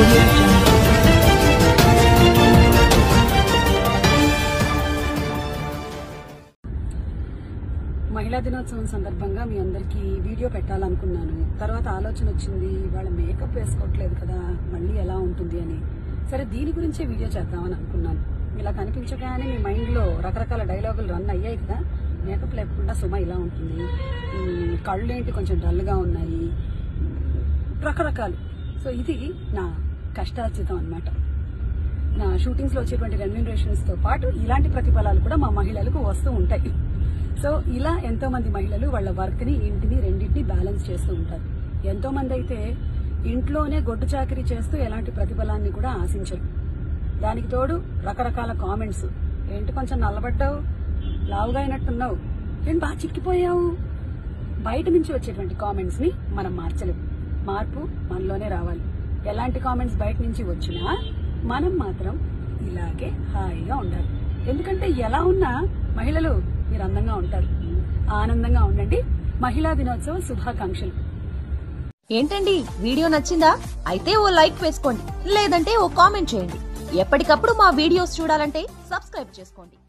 audio jungle. మహిళా దినోత్సవం సందర్భంగా మీ అందరికీ వీడియో పెట్టాలనుకున్నాను తర్వాత ఆలోచన వచ్చింది వాళ్ళ మేకప్ వేసుకోవట్లేదు కదా మళ్ళీ ఎలా ఉంటుంది అని సరే దీని గురించే వీడియో చేద్దామని అనుకున్నాను ఇలా కనిపించగానే మీ మైండ్లో రకరకాల డైలాగులు రన్ అయ్యాయి కదా మేకప్ లేకుండా సుమ ఇలా ఉంటుంది ఉమ్, కళ్ళు ఏంటి కొంచెం డల్గా ఉన్నాయి రకరకాలు సో ఇది నా కష్టార్జితం అన్నమాట నా షూటింగ్స్ లో వచ్చేటువంటి రెమ్యూనరేషన్స్ తో పాటు ఇలాంటి ప్రతిఫలాలు కూడా మా మహిళలకు వస్తూ ఉంటాయి సో ఇలా ఎంతో మంది మహిళలు వాళ్ళ వర్క్ ని ఇంటిని రెండింటిని బ్యాలెన్స్ చేస్తూ ఉంటారు ఎంతో మంది అయితే ఇంట్లోనే గొడ్డు చాకరీ చేస్తూ ఎలాంటి ప్రతిఫలాన్ని కూడా ఆశించరు దానికి తోడు రకరకాల కామెంట్స్ ఏంటి కొంచెం నల్లబడ్డావు లావుగా అయినట్టున్నావు ఏంటి బాగా చిక్కిపోయావు బయట నుంచి వచ్చేటువంటి కామెంట్స్ ని మనం మార్చలేం మార్పు మనలోనే రావాలి ఎలాంటి కామెంట్స్ బయట నుంచి వచ్చినా మనం మాత్రం ఇలాగే హాయిగా ఉండాలి ఎందుకంటే ఎలా ఉన్నా మహిళలు మీరు అందంగా ఉంటారు ఆనందంగా ఉండండి మహిళా దినోత్సవ శుభాకాంక్షలు ఏంటండి వీడియో నచ్చిందా అయితే ఓ లైక్ వేసుకోండి లేదంటే ఓ కామెంట్ చేయండి ఎప్పటికప్పుడు మా వీడియోస్ చూడాలంటే సబ్స్క్రైబ్ చేసుకోండి